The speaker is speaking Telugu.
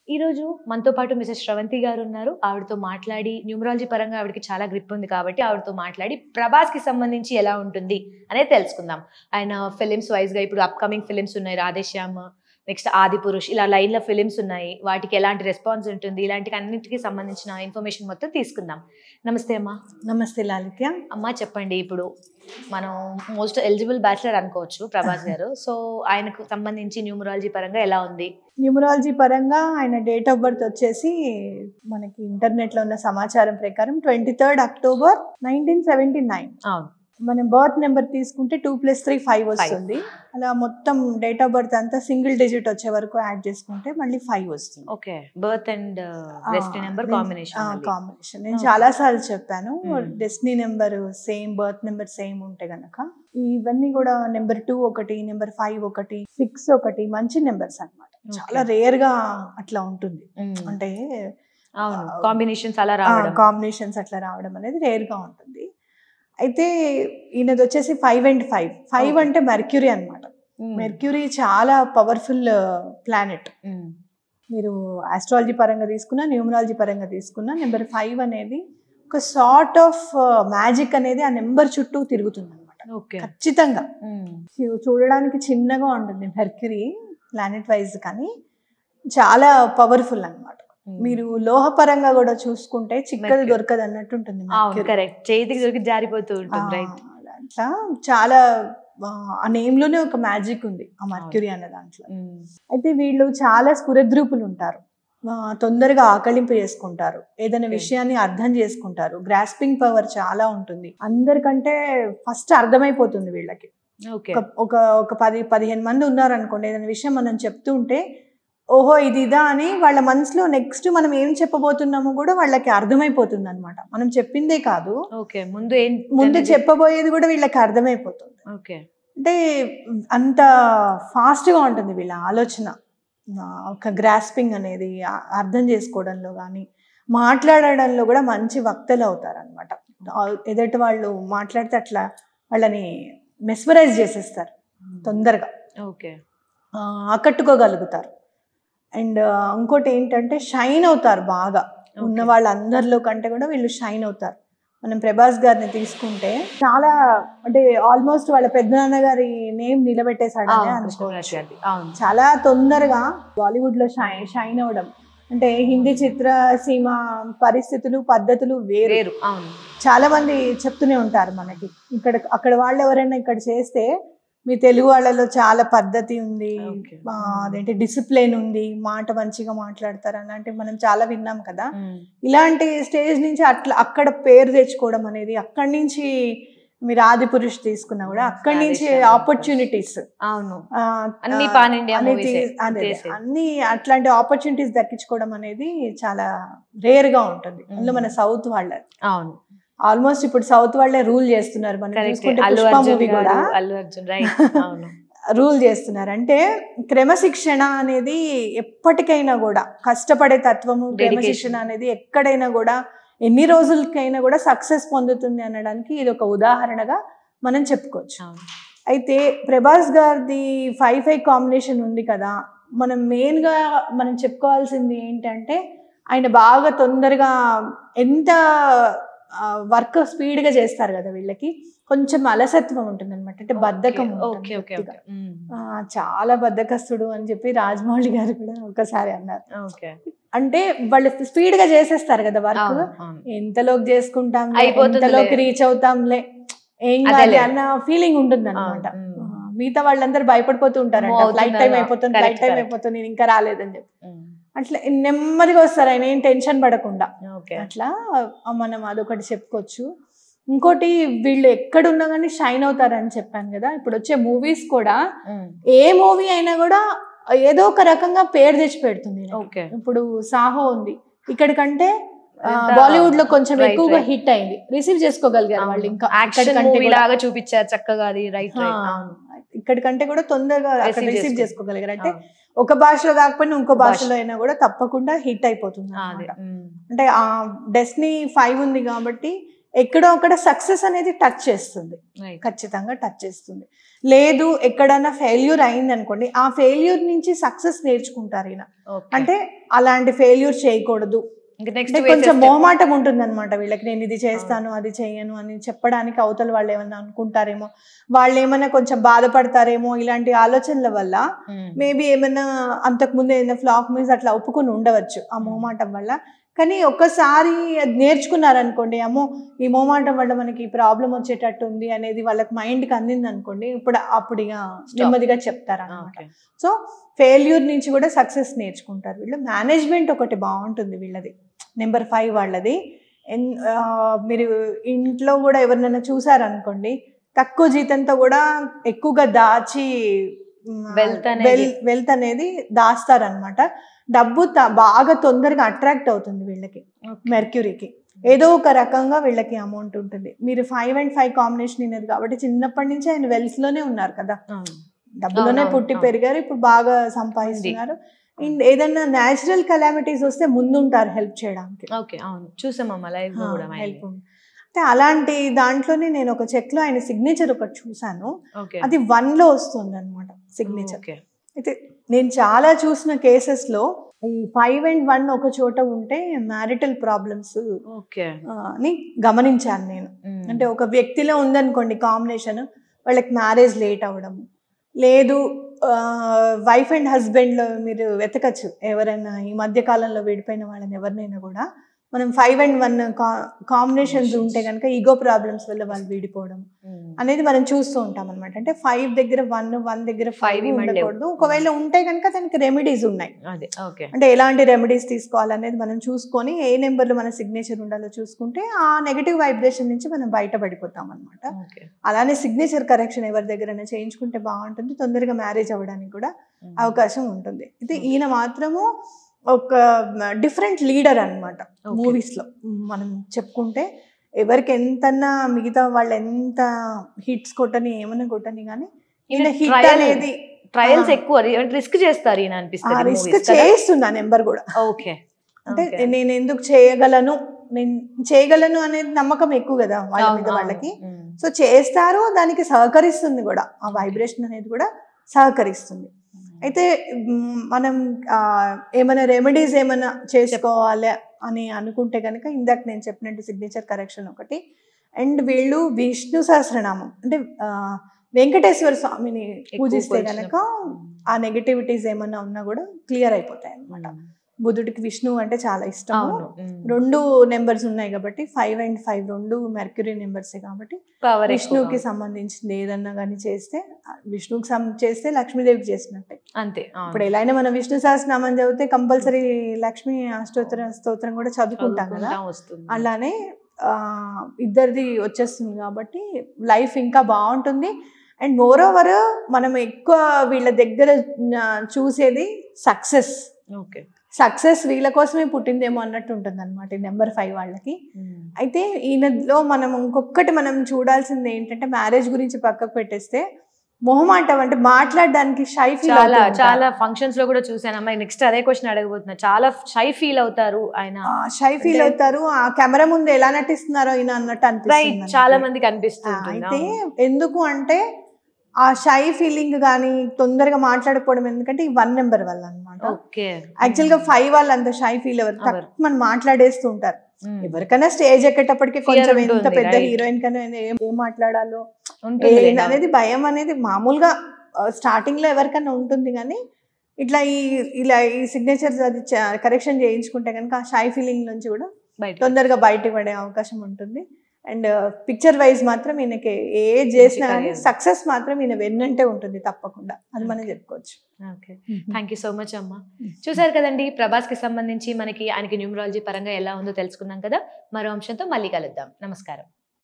ఈ రోజు మనతో పాటు మిసెస్ శ్రవంతి గారు ఉన్నారు ఆవిడతో మాట్లాడి న్యూమరాలజీ పరంగా ఆవిడకి చాలా గ్రిప్ ఉంది కాబట్టి ఆవిడతో మాట్లాడి ప్రభాస్ కి సంబంధించి ఎలా ఉంటుంది అనేది తెలుసుకుందాం ఆయన ఫిలిమ్స్ వైజ్ గా ఇప్పుడు అప్కమింగ్ ఫిలిమ్స్ ఉన్నాయి రాధేశ్యామ్ నెక్స్ట్ ఆది పురుష్ ఇలా లైన్ లో ఫిలిమ్స్ ఉన్నాయి వాటికి ఎలాంటి రెస్పాన్స్ ఉంటుంది ఇలాంటి అన్నిటికీ సంబంధించిన ఇన్ఫర్మేషన్ మొత్తం తీసుకుందాం నమస్తే అమ్మా నమస్తే లాలిత్య అమ్మా చెప్పండి ఇప్పుడు మనం మోస్ట్ ఎలిజిబుల్ బ్యాచిలర్ అనుకోవచ్చు ప్రభాస్ గారు సో ఆయనకు సంబంధించి న్యూమరాలజీ పరంగా ఎలా ఉంది న్యూమరాలజీ పరంగా ఆయన డేట్ ఆఫ్ బర్త్ వచ్చేసి మనకి ఇంటర్నెట్ లో ఉన్న సమాచారం ప్రకారం twenty third October nineteen seventy nine అవును మనం బర్త్ నెంబర్ తీసుకుంటే టూ ప్లస్ త్రీ ఫైవ్ వస్తుంది అలా మొత్తం డేట్ ఆఫ్ బర్త్ అంతా సింగిల్ డిజిట్ వచ్చే వరకు యాడ్ చేసుకుంటే మళ్ళీ ఫైవ్ వస్తుంది okay birth and destiny number combination combination నేను Okay. చాలా సార్లు చెప్పాను Hmm. Destiny number same birth number same ఉంటే గనక ఇవన్నీ కూడా నెంబర్ టూ ఒకటి నెంబర్ ఫైవ్ ఒకటి సిక్స్ ఒకటి మంచి నెంబర్స్ అన్నమాట చాలా రేర్ గా అట్లా ఉంటుంది అంటే అవును కాంబినేషన్స్ అలా రావడం కాంబినేషన్స్ అట్లా రావడం అనేది రేర్ గా ఉంటుంది అయితే ఈయనది వచ్చేసి five and five five Okay. అంటే మెర్క్యూరీ అన్నమాట Mm. మెర్క్యూరీ చాలా పవర్ఫుల్ ప్లానెట్ Mm. మీరు ఆస్ట్రాలజీ పరంగా తీసుకున్నా న్యూమరాలజీ పరంగా తీసుకున్నా నెంబర్ ఫైవ్ అనేది ఒక సార్ట్ ఆఫ్ మ్యాజిక్ అనేది ఆ నెంబర్ చుట్టూ తిరుగుతుంది అనమాట ఓకే ఖచ్చితంగా Mm. చూ- చూడడానికి చిన్నగా ఉంటుంది మెర్క్యూరీ ప్లానెట్ వైజ్ కానీ చాలా పవర్ఫుల్ అన్నమాట Mm. మీరు లోహపరంగా కూడా చూసుకుంటే చిక్కది Mercury. దొరకదు అన్నట్టు ఉంటుంది అవును Mercury. కరెక్ట్ చేతికి దొరికి జారిపోతూ ఉంటుంది రైట్ ఆ, అట్లా చాలా ఆ, ఆ నేమ్ లోనే ఒక మ్యాజిక్ ఉంది ఆ మర్క్యూరీ అనే దాంట్లో అయితే వీళ్ళు చాలా స్ఫురద్రూపులు ఉంటారు ఆ, తొందరగా ఆకలింపు చేసుకుంటారు ఏదైనా Okay. విషయాన్ని అర్థం చేసుకుంటారు గ్రాస్పింగ్ పవర్ చాలా ఉంటుంది అందరికంటే ఫస్ట్ అర్థమైపోతుంది వీళ్ళకి ఓకే ఒక ఒక ఒక పది పదిహేను మంది ఉన్నారు అనుకోండి ఏదైనా విషయం మనం చెప్తూ ఉంటే ఓహో ఇది ఇదా అని వాళ్ళ మనసులో నెక్స్ట్ మనం ఏం చెప్పబోతున్నామో కూడా వాళ్ళకి అర్థమైపోతుంది అనమాట మనం చెప్పిందే కాదు ఓకే ముందు ఏం ముందు చెప్పబోయేది కూడా వీళ్ళకి అర్థమైపోతుంది ఓకే అంటే అంత ఫాస్ట్గా ఉంటుంది వీళ్ళ ఆలోచన ఆ, ఒక గ్రాస్పింగ్ అనేది ఆ- అర్థం చేసుకోవడంలో కానీ మాట్లాడడంలో కూడా మంచి వక్తలు అవుతారు అనమాట ఎదుటి వాళ్ళు మాట్లాడితే అట్లా వాళ్ళని మెస్మరైజ్ చేసేస్తారు తొందరగా ఓకే ఆ, ఆకట్టుకోగలుగుతారు అండ్ ఇంకోటి ఏంటంటే షైన్ అవుతారు బాగా ఉన్న వాళ్ళందరిలో కంటే కూడా వీళ్ళు షైన్ అవుతారు మనం ప్రభాస్ గారిని తీసుకుంటే చాలా అంటే ఆల్మోస్ట్ వాళ్ళ పెద్దనాన్న గారి నేమ్ నిలబెట్టేశాడని అనుకోవచ్చు అవును చాలా తొందరగా బాలీవుడ్ లో షైన్ షైన్ అవడం అంటే హిందీ చిత్ర సీమ పరిస్థితులు పద్ధతులు వేరు వేరు అవును చాలా మంది చెప్తూనే ఉంటారు మనకి ఇక్కడ అక్కడ వాళ్ళు ఎవరైనా ఇక్కడ చేస్తే మీ తెలుగు వాళ్ళలో చాలా పద్ధతి ఉంది Okay. ఆ, అదేంటి డిసిప్లిన్ ఉంది మాట మంచిగా మాట్లాడతారు అలాంటివి మనం చాలా విన్నాం కదా Mm. ఇలాంటి స్టేజ్ నుంచి అట్లా అక్కడ పేరు తెచ్చుకోవడం అనేది అక్కడి నుంచి మీరు ఆది పురుష్ తీసుకున్నా కూడా అక్కడి నుంచి రాధేశ్యామ్. ఆపర్చునిటీస్ అవును అన్ని పాన్ ఇండియా మూవీసే చేసేది. అన్ని అట్లాంటి ఆపర్చునిటీస్ దక్కించుకోవడం అనేది చాలా రేర్ గా ఉంటుంది అందులో మన సౌత్ వాళ్ళ అవును ఆల్మోస్ట్ ఇప్పుడు సౌత్ వాళ్ళే రూల్ చేస్తున్నారు మనం కరెక్ట్ చూసుకుంటే అల్లు పుష్ప అర్జున్ మూవీ కూడా గారు, అల్లు అర్జున్ రైట్ అవును రూల్ చేస్తున్నారు అంటే క్రమశిక్షణ అనేది ఎప్పటికైనా కూడా కష్టపడే తత్వము క్రమశిక్షణ అనేది ఎక్కడైనా కూడా ఎన్ని రోజులకైనా కూడా సక్సెస్ పొందుతుంది అనడానికి ఇది ఒక ఉదాహరణగా మనం చెప్పుకోవచ్చు అవును అయితే ప్రభాస్ గారిది ఫైవ్ ఫైవ్ కాంబినేషన్ ఉంది కదా మనం మెయిన్గా మనం చెప్పుకోవాల్సింది ఏంటంటే ఆయన బాగా తొందరగా ఎంత వర్క్ స్పీడ్గా చేస్తారు కదా వీళ్ళకి కొంచెం అలసత్వం ఉంటుంది అనమాట అంటే బద్ధకం ఉంటుంది ఓకే ఓకే కొద్దిగా. Okay Mm. ఆ, చాలా బద్ధకస్తుడు అని చెప్పి రాజమౌళి గారు కూడా ఒకసారి అన్నారు ఓకే అంటే వాళ్ళు స్పీడ్ గా చేసేస్తారు కదా వర్క్ అవును అవును ఎంతలోకి చేసుకుంటాం అయిపోతుందిలే. ఎంతలోకి రీచ్ అవుతాంలే ఏం అదేలే. కాదు అన్న ఫీలింగ్ ఉంటుంది అనమాట అవును. Mm. మిగతా వాళ్ళందరూ భయపడిపోతూ ఉంటారంట అమ్మో, ఫ్లైట్ టైం అవుతుందా? అయిపోతుంది Correct, ఫ్లైట్ టైం correct. అయిపోతుంది నేను ఇంకా రాలేదని చెప్పి Mm. అట్లా నెమ్మదిగా వస్తారు ఆయన ఏం టెన్షన్ పడకుండా ఓకే అట్లా ఆ, మనం అదొకటి చెప్పుకోవచ్చు ఇంకోటి వీళ్ళు ఎక్కడున్నా కానీ షైన్ అవుతారని చెప్పాను కదా ఇప్పుడు వచ్చే మూవీస్ కూడా Mm. ఏ మూవీ అయినా కూడా ఏదో ఒక రకంగా పేరు తెచ్చి పెడుతుంది ఈయనకి. ఓకే ఇప్పుడు సాహో ఉంది ఇక్కడికంటే ఎంత- బాలీవుడ్ లో కొంచెం Right, ఎక్కువగా right. హిట్ అయింది రిసీవ్ చేసుకోగలిగారు వాళ్ళు ఇంకా యాక్షన్ ఇక్కడికంటే మూవీ కూడా- లాగా చూపించారు చక్కగా అది రైట్ ఆ, రైట్ అవును ఇక్కడికంటే కూడా తొందరగా Receive రిసీవ్ చేసుకో- చేసుకోగలిగారు అంటే అవును. ఒక భాషలో కాకపోయినా ఇంకో భాష. భాషలో అయినా కూడా తప్పకుండా హిట్ అయిపోతుంది అదే అన్నమాట. Mm. అంటే ఆ డెస్నీ ఫైవ్ ఉంది కాబట్టి ఎక్కడో అక్కడ సక్సెస్ అనేది టచ్ చేస్తుంది Right. ఖచ్చితంగా టచ్ చేస్తుంది లేదు ఎక్కడన్నా ఫెయిల్యూర్ అయింది అనుకోండి ఆ ఫెయిల్యూర్ నుంచి సక్సెస్ నేర్చుకుంటారు ఈయన Okay. అంటే అలాంటి ఫెయిల్యూర్ చేయకూడదు ఇంకా అంటే నెక్స్ట్ కొంచెం మొహమాటం ఉంటుంది అనమాట వీళ్ళకి నేను ఇది చేస్తాను అది చేయను అని చెప్పడానికి అవతల వాళ్ళు ఏమన్నా అనుకుంటారేమో వాళ్ళు ఏమైనా కొంచెం బాధపడతారేమో ఇలాంటి ఆలోచనల వల్ల మేబీ ఏమైనా అంతకుముందు ఏదైనా ఫ్లాక్ మీద అట్లా ఒప్పుకొని ఉండవచ్చు ఆ మొహమాటం వల్ల కానీ ఒక్కసారి అది నేర్చుకున్నారనుకోండి అమ్మో ఈ మొహమాటం వల్ల మనకి ప్రాబ్లం వచ్చేటట్టు ఉంది అనేది వాళ్ళకి మైండ్కి అందింది అనుకోండి ఇప్పుడు అప్పుడు ఇక నెమ్మదిగా చెప్తారు అనమాట సో ఫెయిల్యూర్ నుంచి కూడా సక్సెస్ నేర్చుకుంటారు వీళ్ళు మేనేజ్మెంట్ ఒకటి బాగుంటుంది వీళ్ళది నెంబర్ ఫైవ్ వాళ్ళది ఎన్ ఆ, మీరు ఇంట్లో కూడా ఎవరినైనా చూసారనుకోండి తక్కువ జీతంతో కూడా ఎక్కువగా దాచి Wealth అనేది. వెల్త్ అనేది దాస్తారనమాట డబ్బు త- బాగా తొందరగా అట్రాక్ట్ అవుతుంది వీళ్ళకి మెర్క్యూరీకి ఏదో ఒక రకంగా వీళ్ళకి అమౌంట్ ఉంటుంది మీరు ఫైవ్ అండ్ ఫైవ్ కాంబినేషన్ అనేది కాబట్టి చిన్నప్పటి నుంచి ఆయన వెల్త్ లోనే ఉన్నారు కదా డబ్బులోనే అవునవును, పుట్టి అవును. పెరిగారు ఇప్పుడు బాగా సంపాదిస్తున్నారు అండ్ ఏదైనా న్యాచురల్ కలామిటీస్ వస్తే ముందుంటారు హెల్ప్ చేయడానికి ఓకే అవును చూసామమ్మా లైవ్ లో కూడా హెల్ప్ అంటే అలాంటి దాంట్లోనే నేను ఒక చెక్ లో ఆయన సిగ్నేచర్ ఒకటి చూసాను ఓకే అది వన్ లో వస్తుంది అనమాట సిగ్నేచర్ ఓకే అయితే నేను చాలా చూసిన కేసెస్ లో ఈ ఫైవ్ అండ్ వన్ ఒక చోట ఉంటే మ్యారిటల్ ప్రాబ్లమ్స్ ఓకే అని గమనించాను నేను అంటే ఒక వ్యక్తిలో ఉందనుకోండి కాంబినేషన్ వాళ్ళకి మ్యారేజ్ లేట్ అవ్వడం లేదు వైఫ్ అండ్ హస్బెండ్లో మీరు వెతకచ్చు ఎవరైనా ఈ మధ్య కాలంలో విడిపోయిన వాళ్ళని ఎవరినైనా కూడా మనం ఫైవ్ అండ్ వన్ కాంబినేషన్స్ ఉంటే కనుక ఈగో ప్రాబ్లమ్స్ వల్ల వాళ్ళు విడిపోవడం అనేది మనం చూస్తూ ఉంటాం అనమాట అంటే ఫైవ్ దగ్గర వన్ వన్ దగ్గర Five ఫైవ్ ఇవ్వండి. ఉండకూడదు ఒకవేళ ఉంటే కనుక దానికి రెమెడీస్ ఉన్నాయి అదే ఓకే అంటే ఎలాంటి రెమెడీస్ తీసుకోవాలనేది మనం చూసుకొని ఏ నెంబర్లో మన సిగ్నేచర్ ఉండాలో చూసుకుంటే ఆ నెగటివ్ వైబ్రేషన్ నుంచి మనం బయటపడిపోతాం అనమాట ఓకే అలానే సిగ్నేచర్ కరెక్షన్ ఎవరి దగ్గరైనా చేయించుకుంటే బాగుంటుంది తొందరగా మ్యారేజ్ అవ్వడానికి కూడా అవకాశం ఉంటుంది అయితే ఈయన మాత్రము ఒక డిఫరెంట్ లీడర్ అనమాట Okay. మూవీస్లో మనం చెప్పుకుంటే ఎవరికి ఎంతన్నా మిగతా వాళ్ళు ఎంత హిట్స్ కొట్టని ఏమైనా కొట్టని కానీ ఈయన హిట్ trial- అనేది ట్రయల్స్ ఆ. ఎక్కువ రిస్క్ చేస్తారు ఈయన ఆ అనిపిస్తుంది రిస్క్ చేయిస్తుంది ఆ నెంబర్ కూడా ఓకే అంటే నేను ఎందుకు చేయగలను నేను చేయగలను అనేది నమ్మకం ఎక్కువ కదా వాళ్ళ మీద వాళ్ళకి సో చేస్తారు దానికి సహకరిస్తుంది కూడా ఆ వైబ్రేషన్ అనేది కూడా సహకరిస్తుంది అయితే మ్, మనం ఆ, ఏమైనా రెమెడీస్ ఏమైనా చేసుకోవాలి అని అనుకుంటే కనుక ఇందాక నేను చెప్పినట్టు సిగ్నేచర్ కరెక్షన్ ఒకటి అండ్ వీళ్ళు విష్ణు సహస్రనామం అంటే ఆ, వెంకటేశ్వర స్వామిని పూజిస్తే కనుక ఆ నెగటివిటీస్ ఏమైనా ఉన్నా కూడా క్లియర్ అయిపోతాయి అన్నమాట బుద్ధుడికి విష్ణు అంటే చాలా ఇష్టము అవును రెండు నెంబర్స్ ఉన్నాయి కాబట్టి ఫైవ్ అండ్ ఫైవ్ రెండు మెర్క్యూరీ నెంబర్సే కాబట్టి పవర్ విష్ణుకి సంబంధించింది ఏదన్నా కానీ చేస్తే ఆ విష్ణుకి సం చేస్తే లక్ష్మీదేవికి చేసినట్టే అంతే అవును. ఇప్పుడు ఎలా అయినా మనం విష్ణు సహస్రనామం చదివితే కంపల్సరీ లక్ష్మీ అష్టోత్తర స్తోత్రం కూడా చదువుకుంటాం కదా చదువుకుంటా వస్తుంది అలానే ఆ, ఇద్దరిది వచ్చేస్తుంది కాబట్టి లైఫ్ ఇంకా బాగుంటుంది అండ్ మోర్ ఓవర్ మనం ఎక్కువ వీళ్ళ దగ్గర ఆ, చూసేది సక్సెస్ ఓకే సక్సెస్ వీళ్ళ కోసమే పుట్టిందేమో అన్నట్టు ఉంటుంది అనమాట ఈ నెంబర్ ఫైవ్ వాళ్ళకి అయితే ఈయనలో మనం ఇంకొకటి మనం చూడాల్సింది ఏంటంటే మ్యారేజ్ గురించి పక్కకు పెట్టేస్తే మొహమాటం అంటే మాట్లాడడానికి షై ఫీల్ చాలా చాలా ఫంక్షన్స్ లో కూడా చూసాను అమ్మాయి నెక్స్ట్ అదే క్వశ్చన్ అడగబోతున్నా చాలా షై ఫీల్ అవుతారు ఆయన షై ఫీల్ అంటే- అవుతారు ఆ కెమెరా ముందు ఎలా నటిస్తున్నారో ఈయన అన్నట్టు రైట్ అనిపిస్తుంది చాలా మనకి. మందికి ఆ, అనిపిస్తుంది అయితే ఎందుకు అంటే ఆ షై ఫీలింగ్ కానీ తొందరగా మాట్లాడకపోవడం ఎందుకంటే ఈ వన్ నెంబర్ వల్ల అనమాట ఓకే యాక్చువల్ గా ఫైవ్ వాళ్ళు అంత షై ఫీల్ ఎవరు ఎవరు? తక్కువ మనం మాట్లాడేస్తూ ఉంటారు ఎవరికైనా స్టేజ్ ఎక్కేటప్పటికి Fear కొంచెం ఎంత ఉంటుంది, పెద్ద right. హీరోయిన్ కన్నా ఏం ఏం మాట్లాడాలో ఉంటుంది ఏంది అనేది భయం అనేది మామూలుగా స్టార్టింగ్ లో ఎవరికైనా ఉంటుంది కానీ ఇట్లా ఈ ఇలా ఈ సిగ్నేచర్స్ అది కరెక్షన్ చేయించుకుంటే కనుక ఆ షై ఫీలింగ్ నుంచి కూడా బయట తొందరగా బయటకు పడే అవకాశం ఉంటుంది అండ్ పిక్చర్ వైజ్ మాత్రం ఈయనకి ఏ చేసినా కానీ career. సక్సెస్ మాత్రం ఈయన వెన్నంటే ఉంటుంది తప్పకుండా అది మనం చెప్పుకోవచ్చు okay thank you so much అమ్మా చూసారు కదండి ప్రభాస్ కి సంబంధించి మనకి ఆయనకి న్యూమరాలజీ పరంగా ఎలా ఉందో తెలుసుకున్నాం కదా మరో అంశంతో మళ్ళీ కలుద్దాం నమస్కారం